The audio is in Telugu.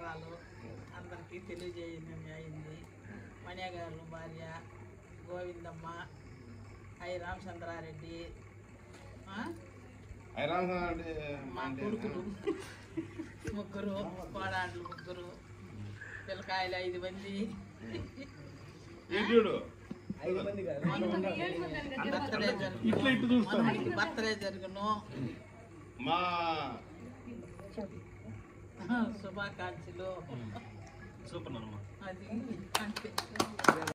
సంవత్సరాలు అందరికీ తెలియజేయడం అయింది మణ్య గారు భార్య గోవిందమ్మ ఐ రామచంద్రారెడ్డి ఆ? మా కొడుకులు ముగ్గురు కోడాండ్లు ముగ్గురు పిల్లకాయలు ఐదు మంది చూడు బర్త్డే జరుగును మనకి బర్త్డే జరుగును మా శుభాకాంక్షలు సూపర్ నాన్నమ్మ అది అంతే